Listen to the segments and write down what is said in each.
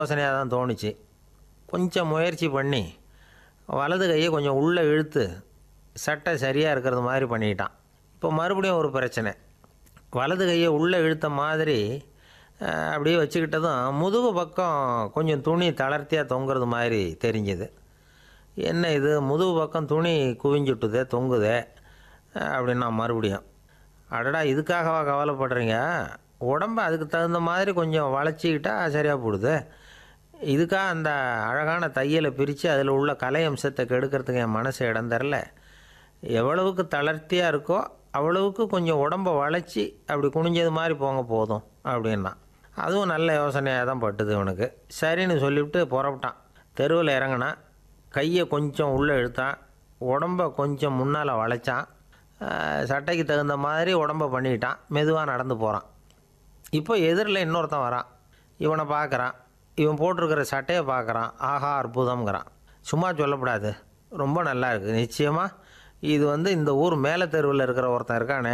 யோசனையாக தான் தோணுச்சு கொஞ்சம் முயற்சி பண்ணி வலது கையை கொஞ்சம் உள்ளே இழுத்து சட்டை சரியாக இருக்கிறது மாதிரி பண்ணிக்கிட்டான் இப்போ மறுபடியும் ஒரு பிரச்சனை வலது கையை உள்ளே இழுத்த மாதிரி அஹ், அப்படியே வச்சுக்கிட்டதும் முதுகு பக்கம் கொஞ்சம் துணி தளர்த்தியாக தொங்குறது மாதிரி தெரிஞ்சுது என்ன இது முதுகு பக்கம் துணி குவிஞ்சுட்டுதே தொங்குதே அஹ், அப்படின்னா மறுபடியும் அடடா இதுக்காகவா கவலைப்படுறீங்க உடம்ப அதுக்கு தகுந்த மாதிரி கொஞ்சம் வளைச்சிக்கிட்டா சரியாக போடுது இதுக்காக அந்த அழகான தையலை பிரித்து அதில் உள்ள கலை அம்சத்தை கெடுக்கிறதுக்கு என் மனசு இடம் தரல எவ்வளவுக்கு தளர்த்தியாக இருக்கோ அவ்வளவுக்கு கொஞ்சம் உடம்ப வளைச்சி அப்படி குனிஞ்சது மாதிரி போங்க போதும் அப்படின்னா அதுவும் நல்ல யோசனையாக தான் பட்டுது இவனுக்கு சரின்னு சொல்லிவிட்டு புறப்பட்டான் தெருவில் இறங்கினான் கையை கொஞ்சம் உள்ளே இழுத்தான் உடம்ப கொஞ்சம் முன்னால் வளைச்சான் அஹ், சட்டைக்கு தகுந்த மாதிரி உடம்ப பண்ணிக்கிட்டான் மெதுவாக நடந்து போகிறான் இப்போ எதிரில் இன்னொருத்தன் வரான் இவனை பார்க்குறான் இவன் போட்டிருக்கிற சட்டையை பார்க்குறான் ஆஹா அற்புதம்ங்கிறான் சும்மா சொல்லக்கூடாது ரொம்ப நல்லா இருக்குது நிச்சயமாக இது வந்து இந்த ஊர் மேலே தெருவில் இருக்கிற ஒருத்தன் இருக்கானே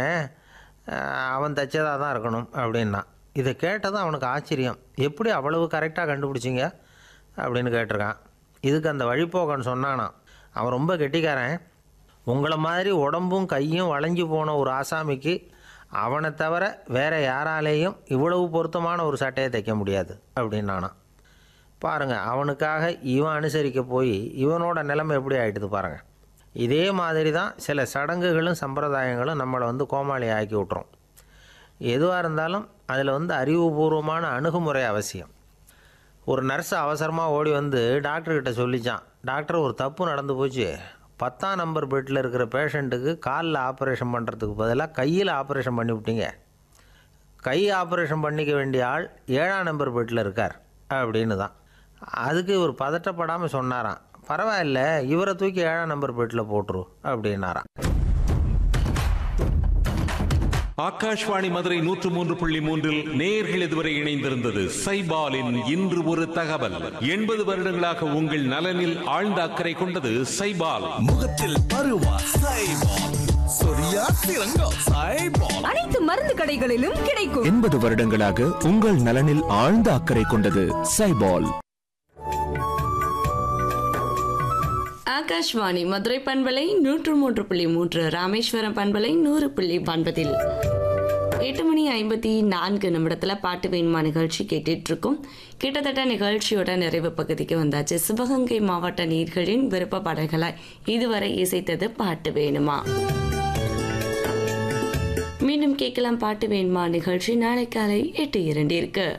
அஹ் அவன் தைச்சதாக தான் இருக்கணும் அப்படின்னா இதை கேட்டதும் அவனுக்கு ஆச்சரியம் எப்படி அவ்வளவு கரெக்டாக கண்டுபிடிச்சிங்க அப்படின்னு கேட்டிருக்கான் இதுக்கு அந்த வழிப்போக்கன் சொன்னானாம் அவன் ரொம்ப கெட்டிக்காரன் உங்களை மாதிரி உடம்பும் கையும் வளைஞ்சு போன ஒரு ஆசாமிக்கு அவனை தவிர வேற யாராலேயும் இவ்வளவு பொருத்தமான ஒரு சட்டையை தைக்க முடியாது அப்படின்னானாம் பாருங்க அவனுக்காக இவன் அனுசரிக்க போய் இவனோட நிலைமை எப்படி ஆயிட்டுது பாருங்க இதே மாதிரி தான் சில சடங்குகளும் சம்பிரதாயங்களும் நம்மளை வந்து கோமாளி ஆக்கி விட்டுரும் எதுவாக இருந்தாலும் அதில் வந்து அறிவுபூர்வமான அணுகுமுறை அவசியம் ஒரு நர்ஸ் அவசரமாக ஓடி வந்து டாக்டர்கிட்ட சொல்லிச்சான் டாக்டர் ஒரு தப்பு நடந்து போச்சு பத்தாம் நம்பர் பெட்டில் இருக்கிற பேஷண்ட்டுக்கு காலில் ஆப்ரேஷன் பண்ணுறதுக்கு பதிலாக கையில் ஆப்ரேஷன் பண்ணி விட்டீங்க கை ஆப்ரேஷன் பண்ணிக்க வேண்டிய ஆள் ஏழாம் நம்பர் பெட்டில் இருக்கார் அப்படின்னு தான் அதுக்கு இவர் பதட்டப்படாமல் சொன்னாராம் பரவாயில்ல இவரை தூக்கி ஏழாம் நம்பர் பெட்டில் போட்டுரு அப்படின்னாராம் ஆகாஷ்வாணி மதுரை நூற்று மூன்று புள்ளி மூன்றில் நேர்கள் இதுவரை இணைந்திருந்தது சைபாலின் இன்று ஒரு தகவல் எண்பது வருடங்களாக உங்கள் நலனில் ஆழ்ந்த அக்கறை கொண்டது சைபால் முகத்தில் பருவா சைபால் சொரியா சிறங்கா சைபால் அனைத்து மருந்து கடைகளிலும் கிடைக்கும் எண்பது வருடங்களாக உங்கள் நலனில் ஆழ்ந்த அக்கறை கொண்டது சைபால் ஆகாஷ்வாணி மதுரை பண்பலை நூற்று மூன்று புள்ளி மூன்று ராமேஸ்வரம் பண்பலை நூறு புள்ளி ஒன்பதில் எட்டு மணி ஐம்பத்தி நான்கு நிமிடத்துல பாட்டு வேணுமா நிகழ்ச்சி கேட்டுட்டு இருக்கோம் கிட்டத்தட்ட நிகழ்ச்சியோட நிறைவு பகுதிக்கு வந்தாச்சு சிவகங்கை மாவட்ட நீர்களின் விருப்ப பாடல்களாய் இதுவரை இசைத்தது பாட்டு வேணுமா மீண்டும் கேட்கலாம் பாட்டு வேணுமா நிகழ்ச்சி நாளை காலை எட்டு இரண்டிற்கு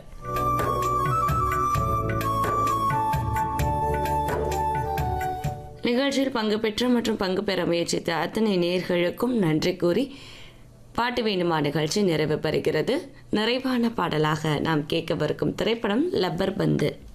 நிகழ்ச்சியில் பங்கு பெற்ற மற்றும் பங்கு பெற முயற்சித்த அத்தனை நேர்களுக்கும் நன்றி கூறி பாட்டு வேணுமா நிகழ்ச்சி நிறைவு பெறுகிறது நிறைவான பாடலாக நாம் கேட்கவிருக்கும் திரைப்படம் லப்பர் பந்து